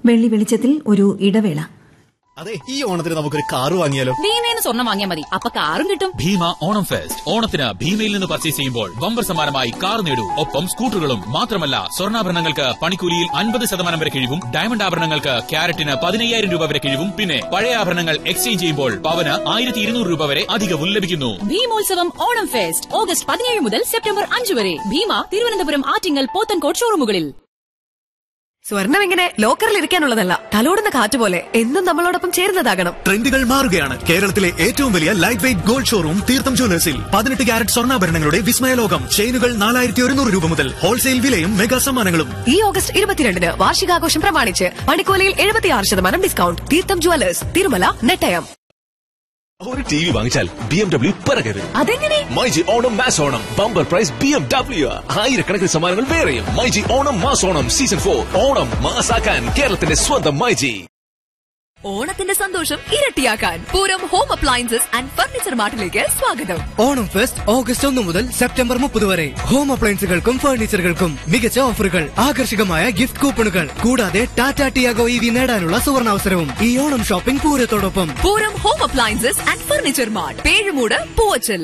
വെള്ളി വെളിച്ചത്തിൽ ഒരു ഇടവേള അതെ ഈ ഓണത്തിന് നമുക്കൊരു കാറ് വാങ്ങിയാലോ ഭീമേന്ന് സ്വർണ്ണം വാങ്ങിയാൽ മതി അപ്പൊ കാറും കിട്ടും ഭീമ ഓണം ഫെസ്റ്റ് ഓണത്തിന് ഭീമയിൽ നിന്ന് പർച്ചേസ് ചെയ്യുമ്പോൾ ബമ്പർ സമ്മാനമായി കാർ നേടൂ ഒപ്പം സ്കൂട്ടറുകളും മാത്രമല്ല സ്വർണ്ണാഭരണങ്ങൾക്ക് പണിക്കൂലിയിൽ അൻപത് ശതമാനം വരെ കിഴിവും ഡയമണ്ട് ആഭരണങ്ങൾക്ക് ക്യാരറ്റിന് പതിനയ്യായിരം രൂപ വരെ കിഴിവും പിന്നെ പഴയ ആഭരണങ്ങൾ എക്സ്ചേഞ്ച് ചെയ്യുമ്പോൾ പവന് ആയിരത്തി ഇരുന്നൂറ് രൂപ വരെ അധികവും ലഭിക്കുന്നു ഭീമോത്സവം ഓണം ഫെസ്റ്റ് ഓഗസ്റ്റ് പതിനേഴ് മുതൽ സെപ്റ്റംബർ അഞ്ച് വരെ ഭീമ തിരുവനന്തപുരം ആറ്റിങ്ങൽ പോത്തൻകോട് ഷോറൂമുകളിൽ സ്വർണം ഇങ്ങനെ ലോക്കറിൽ ഇരിക്കാനുള്ളതല്ല തലോടുന്ന കാറ്റ് പോലെ എന്നും നമ്മളോടൊപ്പം ചേരുന്നതാകണം ട്രെൻഡുകൾ മാറുകയാണ് കേരളത്തിലെ ഏറ്റവും വലിയ ലൈറ്റ് വെയിറ്റ് ഗോൾഡ് ഷോറൂം തീർത്ഥം ജ്വല്ലേഴ്സിൽ പതിനെട്ട് ക്യാരറ്റ് സ്വർണ്ണാഭരണങ്ങളുടെ വിസ്മയലോകം ചെയിനുകൾ നാലായിരത്തി ഒരുന്നൂറ് രൂപ മുതൽ ഹോൾസെയിൽ വിലയും മെഗാ സമ്മാനങ്ങളും ഈ ഓഗസ്റ്റ് ഇരുപത്തിരണ്ടിന് വാർഷികാഘോഷം പ്രമാണിച്ച് പണിക്കോലയിൽ എഴുപത്തിയാറ് ശതമാനം ഡിസ്കൗണ്ട് തീർത്ഥം ജുവലേഴ്സ് തിരുമല നെട്ടയം ഒരു ടി വി വാങ്ങിച്ചാൽ ബി എം ഡബ്ല്യു പിറകരുത് അതെങ്ങനെ myG Onam mass Onam bumper prize B M W ആയിരക്കണക്കിന് സമ്മാനങ്ങൾ വേറെയും myG Onam mass Onam season for Onam മാസാക്കാൻ കേരളത്തിന്റെ സ്വന്തം മൈജി ഓണത്തിന്റെ സന്തോഷം ഇരട്ടിയാക്കാൻ Pooram home appliances and furniture മാർട്ടിലേക്ക് സ്വാഗതം ഓണം ഫെസ്റ്റ് ഓഗസ്റ്റ് ഒന്ന് മുതൽ സെപ്റ്റംബർ മുപ്പത് വരെ ഹോം അപ്ലയൻസുകൾക്കും ഫർണിച്ചറുകൾക്കും മികച്ച ഓഫറുകൾ ആകർഷകമായ ഗിഫ്റ്റ് കൂപ്പണുകൾ കൂടാതെ ടാറ്റ ടിയാഗോ ഇ വി നേടാനുള്ള സുവർണാവസരവും ഈ ഓണം ഷോപ്പിംഗ് പൂരത്തോടൊപ്പം Pooram home appliances and furniture mart Pezhumoodu Poovachal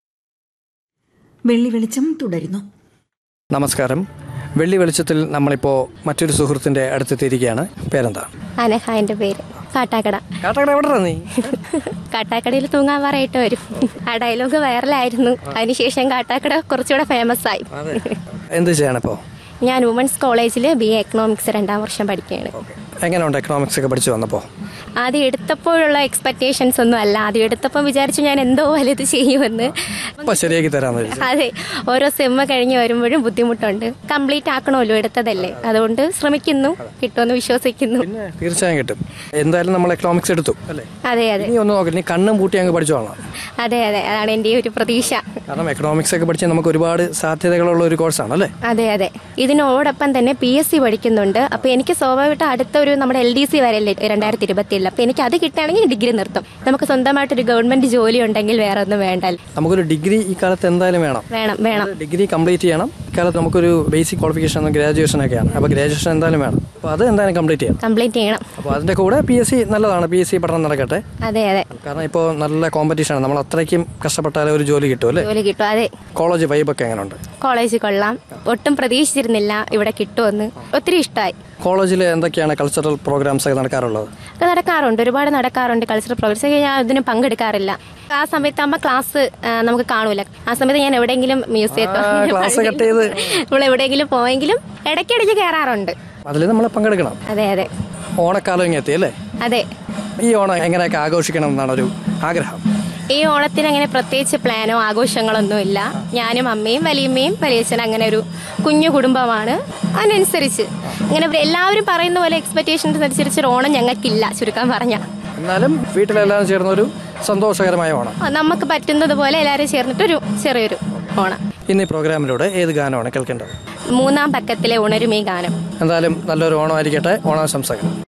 വെള്ളി വെളിച്ചം തുടരുന്നു നമസ്കാരം വെള്ളി വെളിച്ചത്തിൽ നമ്മളിപ്പോൾ മറ്റൊരു സുഹൃത്തിൻ്റെ അടുത്തെത്തിയിരിക്കുകയാണ് പേരെന്താ അനഹ എൻ്റെ പേര് കാട്ടാക്കട കാട്ടാക്കട എവിടെ നീ കാട്ടാക്കടയിൽ തൂങ്ങാൻ പറയിട്ട് വരും ആ ഡയലോഗ് വൈറലായിരുന്നു അതിനുശേഷം കാട്ടാക്കട കുറച്ചുകൂടെ ഫേമസ് ആയി അതെ എന്ത് ചെയ്യണിപ്പോൾ ഞാൻ വുമൻസ് കോളേജിൽ ബി എ എക്കണോമിക്സ് രണ്ടാം വർഷം പഠിക്കുകയാണ് എങ്ങനെയുണ്ട് എക്കണോമിക്സ് ഒക്കെ പഠിച്ചു വന്നപ്പോൾ ആദ്യം എടുത്തപ്പോഴുള്ള എക്സ്പെക്ടേഷൻസ് ഒന്നും അല്ല ആദ്യം എടുത്തപ്പോൾ വിചാരിച്ചു ഞാൻ എന്തോ വലുത് ചെയ്യുമെന്ന് അപ്പോൾ ശരിയാക്കി തരാമെന്ന് വിചാരിച്ചു അതെ ഓരോ സെമ്മ കഴിഞ്ഞ് വരുമ്പോഴും ബുദ്ധിമുട്ടുണ്ട് കംപ്ലീറ്റ് ആക്കണമല്ലോ എടുത്തതല്ലേ അതുകൊണ്ട് ശ്രമിക്കുന്നു കിട്ടുമെന്ന് വിശ്വസിക്കുന്നു പിന്നെ തീർച്ചയായും കിട്ടും എന്തായാലും നമ്മൾ എക്കണോമിക്സ് എടുത്തു അല്ലേ അതെ അതെ ഇനി ഒന്നും നോക്കില്ല നീ കണ്ണും പൂട്ടി അങ്ങ് പഠിച്ചു പോകണം അതെ അതെ അതാണ് എൻ്റെ ഒരു പ്രതീക്ഷ കാരണം എക്കണോമിക്സ് ഒക്കെ പഠിച്ചാൽ നമുക്ക് ഒരുപാട് സാധ്യതകളുള്ള ഒരു കോഴ്സാണ് അല്ലേ അതെ അതെ ഇതിനോടൊപ്പം തന്നെ പി എസ് സി പഠിക്കുന്നുണ്ട് അപ്പൊ എനിക്ക് സ്വാഭാവികമായിട്ട് അടുത്ത ഒരു നമ്മുടെ എൽ ഡി സി വരല്ലേ രണ്ടായിരത്തി ഇരുപത്തിയേഴിൽ അപ്പൊ എനിക്ക് അത് കിട്ടുകയാണെങ്കിൽ ഡിഗ്രി നിർത്തും നമുക്ക് സ്വന്തമായിട്ട് ഒരു ഗവൺമെന്റ് ജോലി ഉണ്ടെങ്കിൽ വേറെ ഒന്നും വേണ്ട നമുക്കൊരു ഡിഗ്രി ഈ കാലത്ത് എന്തായാലും വേണം വേണം വേണം ഡിഗ്രി കംപ്ലീറ്റ് ചെയ്യണം ഇക്കാലത്ത് നമുക്കൊരു ബേസിക് ക്വാളിഫിക്കേഷൻ ഗ്രാജുവേഷൻ ഒക്കെയാണ് അപ്പോൾ ഗ്രാജുവേഷൻ എന്തായാലും വേണം അപ്പോൾ അത് എന്തായാലും കംപ്ലീറ്റ് ചെയ്യണം കംപ്ലീറ്റ് ചെയ്യണം അപ്പോൾ അതിൻ്റെ കൂടെ പി എസ് സി നല്ലതാണ് പി എസ് സി പഠനം നടക്കട്ടെ അതെ അതെ കാരണം ഇപ്പോൾ നല്ല കോമ്പറ്റീഷനാണ് നമ്മൾ അത്രയ്ക്കും കഷ്ടപ്പെട്ടാലേ ഒരു ജോലി കിട്ടും അല്ലേ ജോലി കിട്ടും അതെ കോളേജ് വൈബൊക്കെ എങ്ങനെയുണ്ട് കോളേജിൽ കൊള്ളാം ഒട്ടും പ്രതീക്ഷിച്ചിരുന്നില്ല ഇവിടെ കിട്ടുമെന്ന് ഒത്തിരി ഇഷ്ടമായി കോളേജിൽ എന്തൊക്കെയാണ് കൾച്ചറൽ പ്രോഗ്രാംസ് ഒക്കെ നടക്കാറുള്ളത് ഒക്കെ നടക്കാറുണ്ട് ഒരുപാട് നടക്കാറുണ്ട് കൾച്ചറൽ പ്രോഗ്രാംസ് ഞാൻ ഇതിന് പങ്കെടുക്കാറില്ല ആ സമയത്ത് ആകുമ്പോൾ ക്ലാസ് ആ, നമുക്ക് കാണൂല ആ സമയത്ത് ഞാൻ എവിടെയെങ്കിലും മ്യൂസിയത്തോ ആ, class cut ചെയ്ത്. നമ്മൾ എവിടെയെങ്കിലും പോയെങ്കിലും ഇടയ്ക്കിടയ്ക്ക് കയറാറുണ്ട് അതിൽ നമ്മൾ പങ്കെടുക്കണം അതെ അതെ ഓണക്കാലം ഇങ്ങനെ എത്തി അല്ലേ അതെ ഈ ഓണം എങ്ങനെയൊക്കെ ആഘോഷിക്കണം എന്നാണ് ഒരു ആഗ്രഹം ഈ ഓണത്തിന് അങ്ങനെ പ്രത്യേകിച്ച് പ്ലാനോ ആഘോഷങ്ങളൊന്നും ഇല്ല ഞാനും അമ്മയും വലിയമ്മയും വലിയച്ഛനും അങ്ങനെ ഒരു കുഞ്ഞു കുടുംബമാണ് അതിനനുസരിച്ച് അങ്ങനെ എല്ലാവരും പറയുന്ന പോലെ എക്സ്പെക്ടേഷൻസ് അനുസരിച്ച് ഒരു ഓണം ഞങ്ങൾക്കില്ല ചുരുക്കാൻ പറഞ്ഞ എന്നാലും വീട്ടിലെല്ലാവരും ചേർന്ന ഒരു സന്തോഷകരമായ ഓണം നമുക്ക് പറ്റുന്നത് പോലെ എല്ലാവരും ചേർന്നിട്ടൊരു ചെറിയൊരു ഓണം ഇന്ന് ഈ പ്രോഗ്രാമിലൂടെ ഏത് ഗാനമാണ് കേൾക്കേണ്ടത് മൂന്നാം പക്കത്തിലെ ഉണരുമീ ഗാനം എന്തായാലും നല്ലൊരു ഓണമായിരിക്കട്ടെ ഓണാശംസകൾ